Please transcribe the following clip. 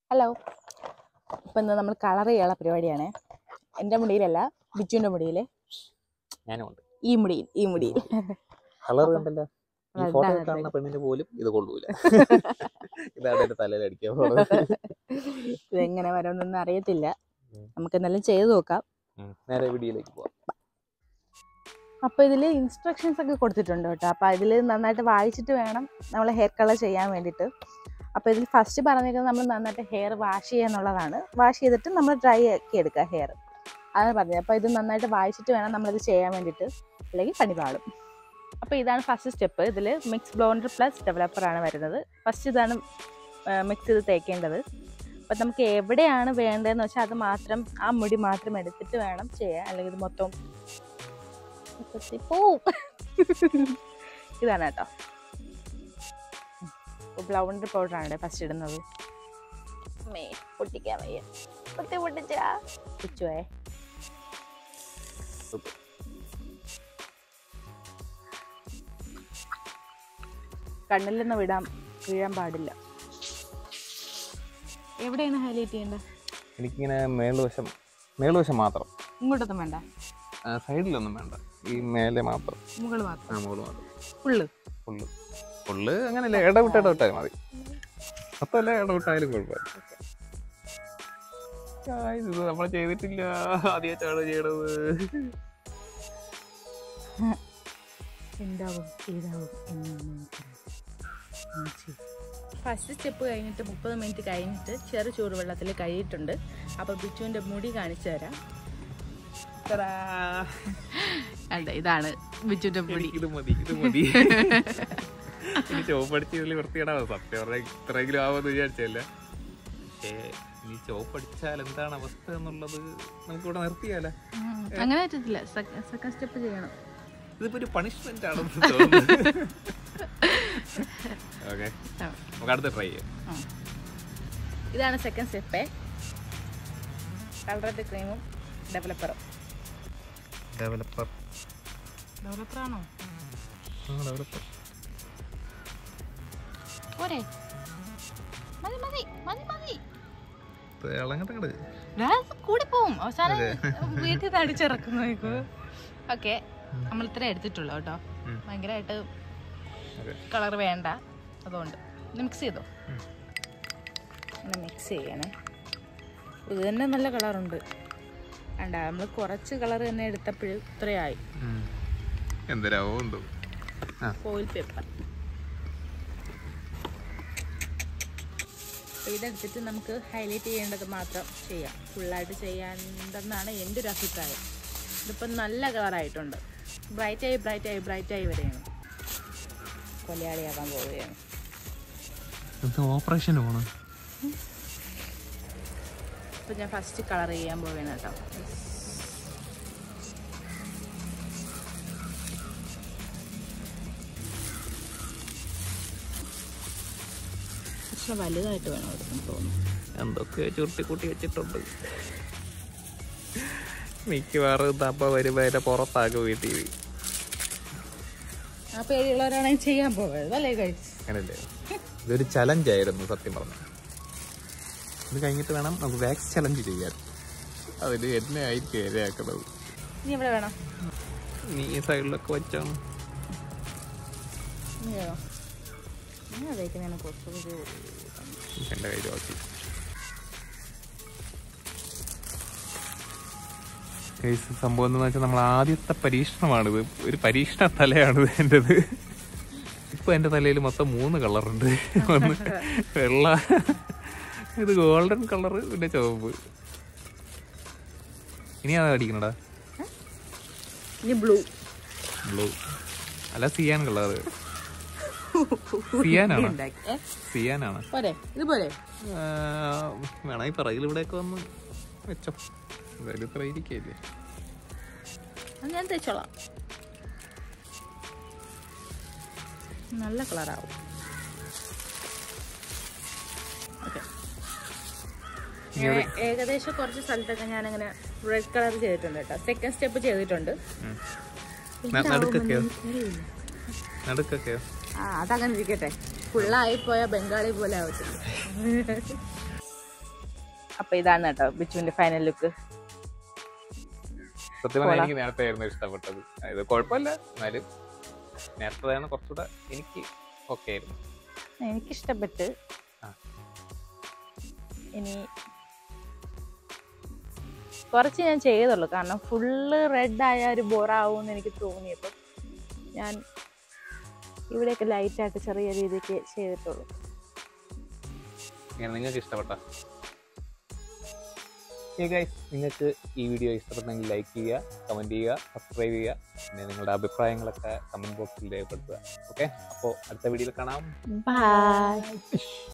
Hello ഇപ്പം ഇന്ന് നമ്മൾ കളർ ചെയ്യാനുള്ള പരിപാടിയാണ് എൻ്റെ മുടിയിലല്ല ബിച്ചുവിൻ്റെ മുടിയിൽ ഞാനുണ്ട് ഈ മുടിയിൽ ഈ മുടിയിൽ കളർ കണ്ടല്ലോ ഈ അതാണ് ഫോട്ടോ അത്. കാണുന്ന പെണ്ണിന് പോലും ഇത് കൊള്ളൂല ഇതാണ് എന്റെ തലയിൽ അടിക്കാൻ പോണത് ഇതെങ്ങനെ വരുമെന്നൊന്നും അറിയത്തില്ല ഉം. നമുക്ക് എന്തെല്ലാം ചെയ്ത് നോക്കാം ഉം. നേരെ വീഡിയോയിലേക്ക് പോവാം അപ്പോൾ ഇതിൽ ഇൻസ്ട്രക്ഷൻസ് ഒക്കെ കൊടുത്തിട്ടുണ്ട് കേട്ടോ അപ്പോൾ ഇതിൽ നന്നായിട്ട് വായിച്ചിട്ട് വേണം നമ്മൾ ഹെയർ കളർ ചെയ്യാൻ വേണ്ടിയിട്ട് അപ്പോൾ ഇതിൽ ഫസ്റ്റ് പറഞ്ഞിരിക്കുന്നത് നമ്മൾ നന്നായിട്ട് ഹെയർ വാഷ് ചെയ്യുക എന്നുള്ളതാണ് വാഷ് ചെയ്തിട്ട് നമ്മൾ ഡ്രൈ ആക്കി എടുക്കുക ഹെയർ അതാണ് പറഞ്ഞത് അപ്പോൾ ഇത് നന്നായിട്ട് വായിച്ചിട്ട് വേണം നമ്മളിത് ചെയ്യാൻ വേണ്ടിയിട്ട് അല്ലെങ്കിൽ പണി പാടും അപ്പോൾ ഇതാണ് ഫസ്റ്റ് സ്റ്റെപ്പ് ഇതിൽ മിക്സ് ബ്ലോണ്ടർ പ്ലസ് ഡെവലപ്പറാണ് വരുന്നത് ഫസ്റ്റ് ഇതാണ് മിക്സ് ചെയ്ത് തേക്കേണ്ടത് അപ്പം നമുക്ക് എവിടെയാണ് വേണ്ടതെന്ന് വെച്ചാൽ അത് മാത്രം ആ മുടി മാത്രം എടുത്തിട്ട് വേണം ചെയ്യാൻ അല്ലെങ്കിൽ ഇത് മൊത്തം മൊത്തത്തിൽ പോവും ഇതാണ് കേട്ടോ ബ്ലൗണ്ടർ പൗഡറാണ് ഫസ്റ്റ് ഇടുന്നത് മേ പൊട്ടിക്കാൻ വയ്യ പൊട്ടി പൊട്ടിച്ചാ പിച്ചുവേ കണ്ണിലൊന്നും വിടാൻ വീഴാൻ പാടില്ല എവിടെയാണ് ഹൈലൈറ്റ് ചെയ്യേണ്ടത് എനിക്കിങ്ങനെ മേളുവശം മേളുവശം മാത്രം ഇങ്ങോട്ടൊന്നും വേണ്ട ആ, സൈഡിലൊന്നും വേണ്ട ഈ മേലെ മാത്രം മുകൾ മാത്രം ആ മുകള് മാത്രം ഫുള്ള് ഫുള്ള് ഫുള്ള് അങ്ങനെയല്ല ഇടവിട്ട് ഇടവിട്ടാൽ മതി മൊത്തമല്ല ഇടവിട്ടായാലും കുഴപ്പമില്ല Guys, ഇത് നമ്മൾ ചെയ്തിട്ടില്ല ആദ്യമായിട്ടാണ് ചെയ്യണത് എന്താവും ഏതാവും ഫസ്റ്റ് സ്റ്റെപ്പ് കഴിഞ്ഞിട്ട് മുപ്പത് മിനിറ്റ് കഴിഞ്ഞിട്ട് ചെറു ചൂടുവെള്ളത്തിൽ കഴിയിട്ടുണ്ട് അപ്പോൾ ബിച്ചുവിൻ്റെ മുടി കാണിച്ചു തരാം അതെ ഇതാണ് ബിച്ചുവിൻ്റെ മുടി ഇത് മതി ഇത് മതി ഇനി ചോപ്പടിച്ചതിൽ വൃത്തിയിടാവും സത്യം പറഞ്ഞാൽ ഇത്രയെങ്കിലും ആവുമെന്ന് വിചാരിച്ചല്ല പക്ഷേ ഇനി ചോപ്പടിച്ചാൽ എന്താണ് അവസ്ഥ എന്നുള്ളത് നമുക്കിവിടെ നിർത്തിയാലേ ഉം, അങ്ങനെ പറ്റത്തില്ല സെക്കൻഡ് സ്റ്റെപ്പ് ചെയ്യണം ഇതിപ്പോ ഒരു പണിഷ്മെന്റ് ആണെന്ന് തോന്നുന്നു ഓക്കെ ആ. നമുക്ക് അടുത്ത് ട്രൈ ചെയ്യാം ഉം. ഇതാണ് സെക്കൻഡ് സ്റ്റെപ്പേ കളററ്റ് ക്രീമും ഡെവലപ്പറും ഡെവലപ്പർ ഡെവലപ്പറാണോ ഡെവലപ്പർ പോരെ മതി മതി മതി മതി ഇളങ്ങട്ടങ്ങട് കൂടി പോവും അവസാനം വീട്ടിൽ നിന്ന് അടിച്ചിറക്കുന്നു ഓക്കെ നമ്മൾ ഇത്ര എടുത്തിട്ടുള്ളൂ കേട്ടോ ഉം. ഭയങ്കരമായിട്ട് Okay. കളർ വേണ്ട അതുകൊണ്ട് മിക്സ് ചെയ്തോ ഉം. അങ്ങനെ മിക്സ് ചെയ്യണേ ഇത് തന്നെ നല്ല കളറുണ്ട് വേണ്ട നമ്മൾ കുറച്ച് കളർ തന്നെ എടുത്തപ്പോഴും ഇത്രയായി എന്തരാവോ എന്തോ ആ ഫോയിൽ പേപ്പർ ഇതെടുത്തിട്ട് നമുക്ക് ഹൈലൈറ്റ് ചെയ്യേണ്ടത് മാത്രം ചെയ്യാം ഫുള്ളായിട്ട് ചെയ്യാണ്ടെന്നാണ് എൻ്റെ ഒരു അഭിപ്രായം ഇതിപ്പം നല്ല കളറായിട്ടുണ്ട് ബ്രൈറ്റായി ബ്രൈറ്റായി ബ്രൈറ്റായി വരികയാണ് കൊലയാളിയാകാൻ പോവുകയാണ് ഇത് ഓപ്പറേഷൻ പോണു ഇപ്പം ഞാൻ ഫസ്റ്റ് കളർ ചെയ്യാൻ പോവുകയാണ് കേട്ടോ പക്ഷെ വലുതായിട്ട് വേണം എടുക്കാൻ തോന്നുന്നു എന്തൊക്കെ ചുരുട്ടി കൂട്ടി വെച്ചിട്ടുണ്ട് മിക്കവാറും തപ്പ വരുമ്പോ അതിന്റെ പുറത്താക്കും വീട്ടിൽ ആ പേടിയുള്ളവരാണെങ്കിൽ ചെയ്യാൻ പോകരുത് അല്ലേ കഴിച്ച് അങ്ങനല്ലേ ഇതൊരു ചലഞ്ച് ആയിരുന്നു സത്യം പറഞ്ഞു ഇത് കഴിഞ്ഞിട്ട് വേണം നമുക്ക് വാക്സ് ചലഞ്ച് ചെയ്യാൻ അതിന് എന്നെ ആയിരിക്കും ഇരയാക്കുന്നത് നീ എവിടെ വേണം നീ ഈ സൈഡിലൊക്കെ വെച്ചോ നീ വേണോ നീ അതേക്കുന്നതിനെ കുറച്ചുകൂടി എൻ്റെ കയ്യിൽ ബാക്കി കേസ് സംഭവം എന്താണെന്ന് വെച്ചാൽ നമ്മൾ ആദ്യത്തെ പരീക്ഷണമാണിത് ഒരു പരീക്ഷണ തലയാണിത് എൻ്റെത് ഇപ്പൊ എൻ്റെ തലയിൽ മൊത്തം മൂന്ന് കളറുണ്ട് ഒന്ന് വെള്ള ഇത് ഗോൾഡൻ കളർ പിന്നെ ചുവപ്പ് ഇനി അതാ അടിക്കണടാ ഇനി ബ്ലൂ ബ്ലൂ അല്ല സിയാൻ കളർ സിയാനാണോ ഉണ്ടാക്കി സിയാനാണ് പോരെ ഇതുപോലെ വേണമെങ്കിൽ പറയിൽ ഇവിടെയൊക്കെ വന്ന് വെച്ചോ എന്തായാലും ഇത്ര ഇരിക്കല്ലേ അത് ഞാൻ തേച്ചോളാം നല്ല കളറാവും ഓക്കെ ഏകദേശം കുറച്ച് സ്ഥലത്തൊക്കെ ഞാനങ്ങനെ റെഡ് കളർ ചെയ്തിട്ടുണ്ട് കേട്ടോ സെക്കൻഡ് സ്റ്റെപ്പ് ചെയ്തിട്ടുണ്ട് നടുക്കൊക്കെയോ നടുക്കൊക്കെയോ ആ അതങ്ങനെ ഇരിക്കട്ടെ ഫുള്ളായി പോയ ബംഗാളി പോലെ ആവത്തില്ല അപ്പൊ ഇതാണ് കേട്ടോ ബിച്ചുവിന്റെ ഫൈനൽ ലുക്ക് സത്യം പറഞ്ഞാൽ എനിക്ക് നേരത്തെ ആയിരുന്നു ഇഷ്ടപ്പെട്ടത് ഇത് കുഴപ്പമില്ല എന്നാലും നേരത്തേതാണ് കുറച്ചുകൂടെ എനിക്ക് ഓക്കെ ആയിരുന്നു എനിക്കിഷ്ടപ്പെട്ട് ആ. ഇനി കുറച്ച് ഞാൻ ചെയ്തുള്ളൂ കാരണം ഫുള്ള് റെഡ് ആയ ഒരു ബോറാവുമെന്ന് എനിക്ക് തോന്നിയപ്പോൾ ഞാൻ ഇവിടെയൊക്കെ ലൈറ്റായിട്ട് ചെറിയ രീതിക്ക് ചെയ്തിട്ടുള്ളൂ ഇങ്ങനെ നിങ്ങൾക്ക് ഇഷ്ടപ്പെട്ട ഗൈസ് നിങ്ങൾക്ക് ഈ വീഡിയോ ഇഷ്ടപ്പെട്ടെങ്കിൽ ലൈക്ക് ചെയ്യുക കമൻറ്റ് ചെയ്യുക സബ്സ്ക്രൈബ് ചെയ്യുക പിന്നെ നിങ്ങളുടെ അഭിപ്രായങ്ങളൊക്കെ കമൻറ്റ് ബോക്സിൽ രേഖപ്പെടുത്തുക ഓക്കെ അപ്പോൾ അടുത്ത വീഡിയോയിൽ കാണാം ബൈ